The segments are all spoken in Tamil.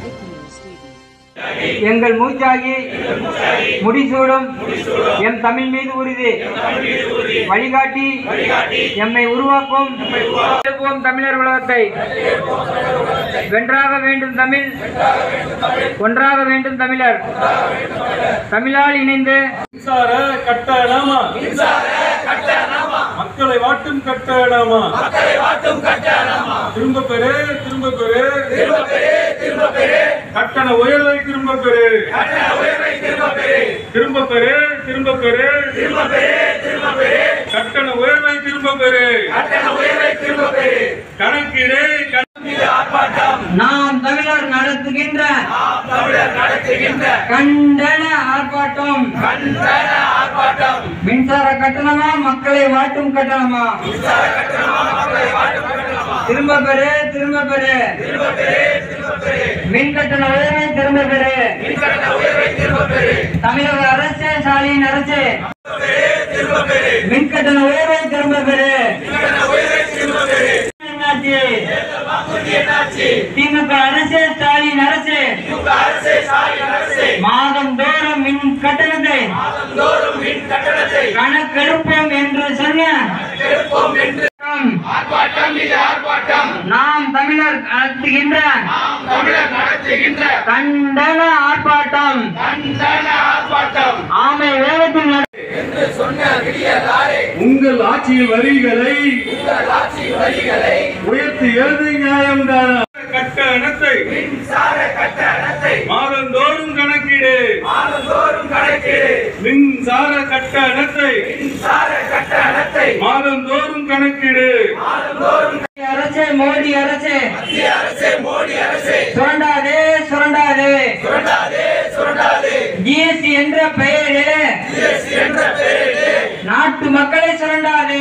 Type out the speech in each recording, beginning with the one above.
Nicknews TV. எங்கள் மூச்சாகி முடிசூடும் எம் தமிழ் மீது உறுதி வழிகாட்டி எம்மை உருவாக்கும் எழுப்புவோம் தமிழர் உலகத்தை வென்றாக வேண்டும் தமிழ் ஒன்றாக வேண்டும் தமிழர் தமிழால் இணைந்து மின்சார கட்டணமா மக்களை வாட்டும் கட்டணமா திரும்ப பெறு திரும்ப பெறு கட்டண உயர்வை திரும்ப பெறு திரும்ப பெறு திரும்ப பெறு கட்டண உயர்வை திரும்ப பெறு கணக்கீடு நாம் தமிழர் நடத்துகின்ற கண்டன ஆர்ப்பாட்டம் மின்சார கட்டணமா மக்களை வாட்டும் கட்டணமா திரும்ப பெறு திரும்ப பெறு மின் கட்டண உயர்வை திரும்ப பெறு தமிழக அரசு ஸ்டாலின் அரசு மின் கட்டண உயர்வை திரும்ப பெறு என்னாச்சு? திமுக அரசு ஸ்டாலின் அரசு மாதம் தோறும் மின் கட்டணத்தை கணக்கெடுப்போம் என்று சொன்ன நாம் தமிழர் நடத்துகின்ற கண்டன ஆர்ப்பாட்டம் ஆமை வேகத்தில் நட- உங்கள் ஆட்சியில் வரிகளை உயர்த்தி எழுது நியாயம் கட்டணத்தை மாதந்தோறும் கணக்கீடு மின்சார கட்டணத்தை மாதந்தோறும் கணக்கீடு அரசு மோடி அரசு சுரண்டாதே சுரண்டாதே ஜிஎஸ்டி என்ற பெயரிலே நாட்டு மக்களை சுரண்டாதே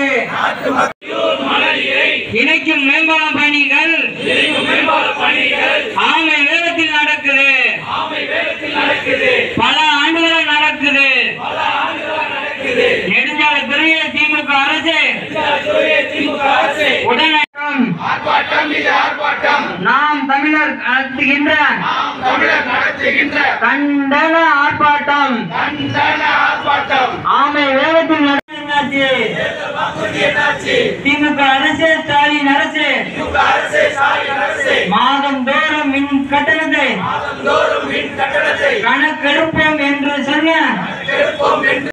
இணைக்கும் மேம்பால பணிகள் ஆமை வேகத்தில் நடக்குது பல ஆண்டுகள் நடக்குது நெடுஞ்சாலை துறையில திமுக அரசு உடனே நாம் தமிழர் நடத்துகின்ற கண்டன ஆர்ப்பாட்டம் ஆமை வேகத்தில் நடந்தாச்சு திமுக அரசு ஸ்டாலின் அரசு மாதம் தோறும் மின் கட்டணத்தை கணக்கெடுப்போம் என்று சொன்ன